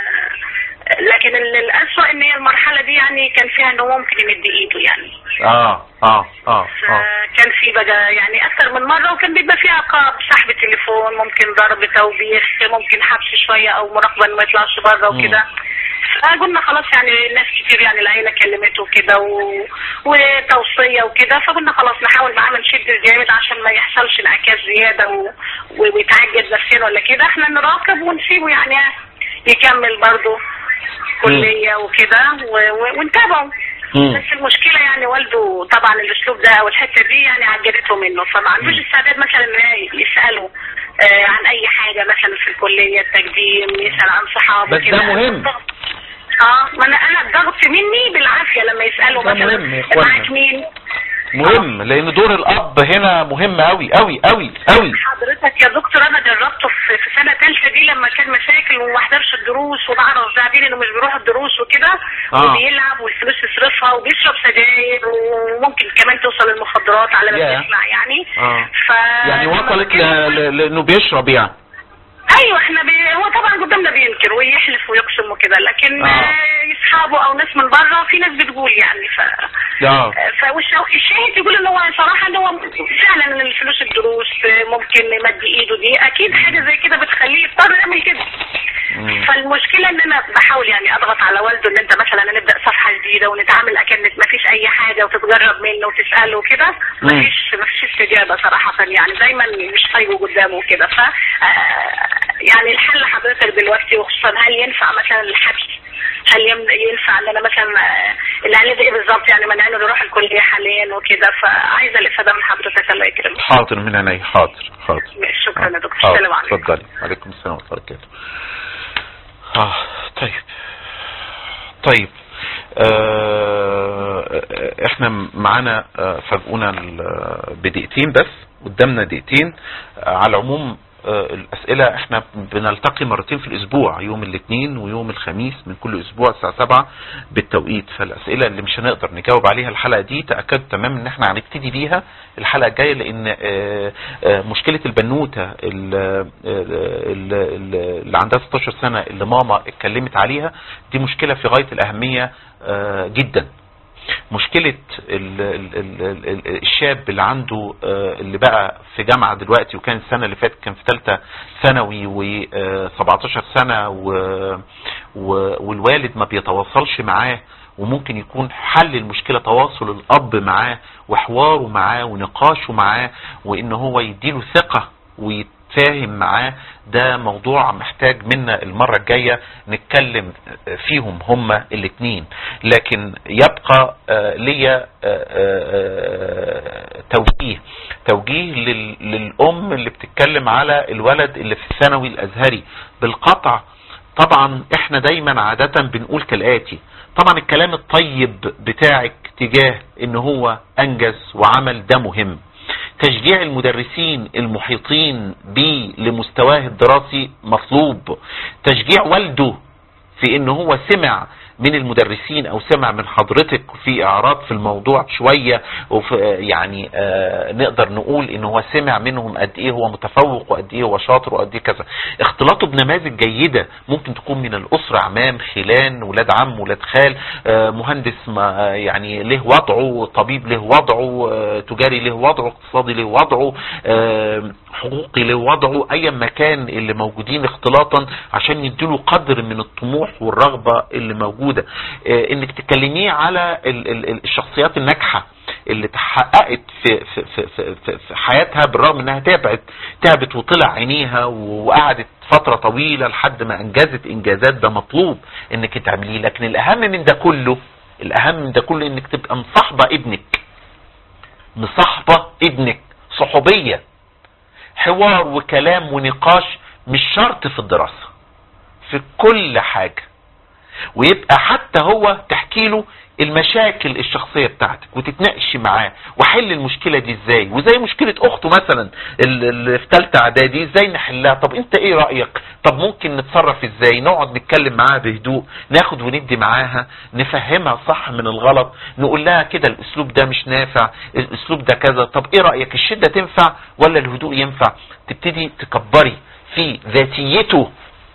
لكن ال- الأسوأ ان هي المرحلة دي يعني كان فيها ان هو ممكن يمد ايده يعني اه اه اه اه فكان في بقى يعني اكثر من مرة وكان بيبقى فيها عقاب سحب التليفون ممكن ضرب توبيخ ممكن حبس شوية او مراقبة انه ما يطلعش بره مم. وكده فقلنا خلاص يعني ناس كتير يعني العيلة كلمته كده و... وتوصية وكده فقلنا خلاص نحاول معاه نشد جامد عشان ما يحصلش انعكاس زيادة و... و... ويتعجز نفسيا ولا كده احنا نراقب ونسيبه يعني يكمل برضه كلية وكده و... و... ونتابعه مم. بس المشكلة يعني والده طبعا الاسلوب ده او الحتة دي يعني عجبته منه فما عندوش استعداد مثلا ان يسأله آه عن اي حاجة مثلا في الكلية التقديم يسأل عن صحابه بس كده. ده مهم. اه ما انا انا الضغط مني بالعافية لما يسأله ده مثلا مهم يا إخوانا. معاك مين مهم لان دور الاب هنا مهم قوي قوي قوي قوي حضرتك يا دكتور انا جربته في في سنه ثالثه دي لما كان مشاكل وما حضرش الدروس وبعرف بعدين انه مش بيروح الدروس وكده آه. وبيلعب والفلوس يصرفها وبيشرب سجاير وممكن كمان توصل للمخدرات على ما ياه. بيسمع يعني اه ف يعني لما وصلت كان- ل- ل- لانه بيشرب يعني ايوه احنا بي... هو طبعا قدامنا بينكر ويحلف ويقسم وكده لكن آه. آه. اصحابه او ناس من بره في ناس بتقول يعني ف اه فالشاهد يقول ان هو صراحه ان هو فعلا ان الفلوس الدروس ممكن يمد ايده دي اكيد حاجه زي كده بتخليه يضطر يعمل كده مم. فالمشكله ان انا بحاول يعني اضغط على والده ان انت مثلا نبدا صفحه جديده ونتعامل اكن ما فيش اي حاجه وتتجرب منه وتساله وكده مم. ما فيش ما فيش استجابه صراحه يعني دايما مش طايقه قدامه كده ف آه، يعني الحل حضرتك دلوقتي وخصوصا هل ينفع مثلا الحبس هل يم- ينفع ان انا مثلا آه، اللي عليه ده ايه بالظبط يعني منعينه يروح الكليه حاليا وكده فعايزه الافاده من حضرتك الله يكرمك حاضر من عيني حاضر حاضر شكرا يا دكتور حاضر. السلام عليكم اتفضلي عليكم السلام ورحمه الله وبركاته اه طيب طيب آه احنا معانا آه فاجئونا ال- بدقيقتين بس قدامنا دقيقتين آه على العموم آه، الاسئله احنا بنلتقي مرتين في الاسبوع يوم الاثنين ويوم الخميس من كل اسبوع الساعه 7 بالتوقيت فالاسئله اللي مش هنقدر نجاوب عليها الحلقه دي تاكدوا تمام ان احنا هنبتدي بيها الحلقه الجايه لان آه، آه، مشكله البنوته ال- ال- ال- اللي عندها 16 سنه اللي ماما اتكلمت عليها دي مشكله في غايه الاهميه آه، جدا مشكلة ال ال ال ال ال الشاب اللي عنده آه، اللي بقى في جامعة دلوقتي وكان السنة اللي فاتت كان في ثالثة ثانوي و 17 سنة و- و- والوالد ما بيتواصلش معاه وممكن يكون حل المشكلة تواصل الأب معاه وحواره معاه ونقاشه معاه وإن هو يديله ثقة ويتفاهم معاه ده موضوع محتاج منا المرة الجاية نتكلم فيهم هما الاثنين لكن يبقى آه، ليا آه، آه، توجيه توجيه لل- للأم اللي بتتكلم على الولد اللي في الثانوي الأزهري بالقطع طبعا احنا دايما عادة بنقول كالآتي طبعا الكلام الطيب بتاعك تجاه ان هو انجز وعمل ده مهم تشجيع المدرسين المحيطين بيه لمستواه الدراسي مطلوب تشجيع والده في ان هو سمع من المدرسين او سمع من حضرتك في اعراض في الموضوع شوية وفي يعني آه نقدر نقول ان هو سمع منهم قد ايه هو متفوق وقد ايه هو شاطر وقد ايه كذا اختلاطه بنماذج جيدة ممكن تكون من الاسرة عمام خلان ولاد عم ولاد خال آه مهندس ما يعني له وضعه طبيب له وضعه آه تجاري له وضعه اقتصادي له وضعه آه حقوقي له وضعه ايا ما كان اللي موجودين اختلاطا عشان يديله قدر من الطموح والرغبة اللي موجودة آه، انك تكلميه على ال- ال- ال- الشخصيات الناجحة اللي تحققت في, في, في, في, في, في حياتها بالرغم انها تعبت تعبت وطلع عينيها وقعدت فترة طويلة لحد ما انجزت انجازات ده مطلوب انك تعمليه لكن الاهم من ده كله الاهم من ده كله انك تبقى مصاحبة ابنك مصاحبة ابنك صحوبية حوار وكلام ونقاش مش شرط في الدراسة في كل حاجة ويبقى حتى هو تحكي له المشاكل الشخصية بتاعتك وتتناقشي معاه وحل المشكلة دي ازاي وزي مشكلة اخته مثلا ال- اللي في ثالثه اعدادي ازاي نحلها طب انت ايه رأيك طب ممكن نتصرف ازاي نقعد نتكلم معاها بهدوء ناخد وندي معاها نفهمها صح من الغلط نقول لها كده الاسلوب ده مش نافع الاسلوب ده كذا طب ايه رأيك الشدة تنفع ولا الهدوء ينفع تبتدي تكبري في ذاتيته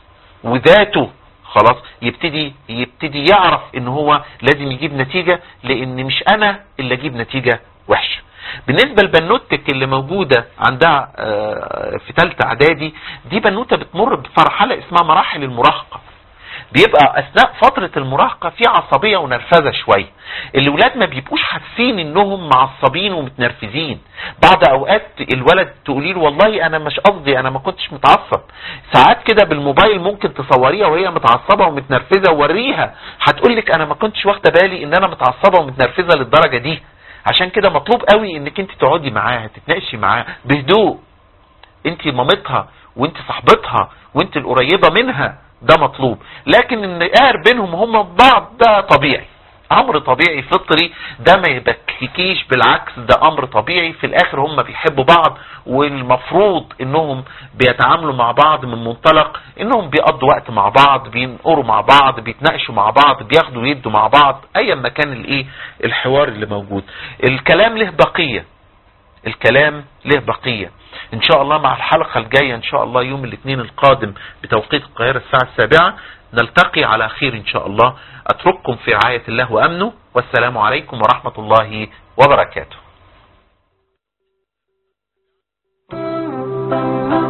وذاته خلاص يبتدي يبتدي يعرف ان هو لازم يجيب نتيجة لان مش انا اللي اجيب نتيجة وحشة بالنسبة لبنوتك اللي موجودة عندها آه، في ثالثه اعدادي دي بنوتة بتمر بمرحلة اسمها مراحل المراهقة بيبقى اثناء فترة المراهقة في عصبية ونرفزة شوية الولاد ما بيبقوش حاسين انهم معصبين ومتنرفزين بعض اوقات الولد تقولي له والله انا مش قصدي انا ما كنتش متعصب ساعات كده بالموبايل ممكن تصوريها وهي متعصبة ومتنرفزة ووريها هتقول لك انا ما كنتش واخده بالي ان انا متعصبة ومتنرفزة للدرجة دي عشان كده مطلوب قوي انك انت تقعدي معاها تتناقشي معاها بهدوء انت مامتها وانت صاحبتها وانت القريبة منها ده مطلوب لكن ان قاعر بينهم هم بعض ده طبيعي امر طبيعي فطري ده ما يبكيكيش بالعكس ده امر طبيعي في الاخر هم بيحبوا بعض والمفروض انهم بيتعاملوا مع بعض من منطلق انهم بيقضوا وقت مع بعض بينقروا مع بعض بيتناقشوا مع بعض بياخدوا ويدوا مع بعض ايا ما كان الايه الحوار اللي موجود الكلام له بقيه الكلام له بقية ان شاء الله مع الحلقة الجاية ان شاء الله يوم الاثنين القادم بتوقيت القاهرة الساعة السابعة نلتقي على خير ان شاء الله اترككم في رعاية الله وامنه والسلام عليكم ورحمة الله وبركاته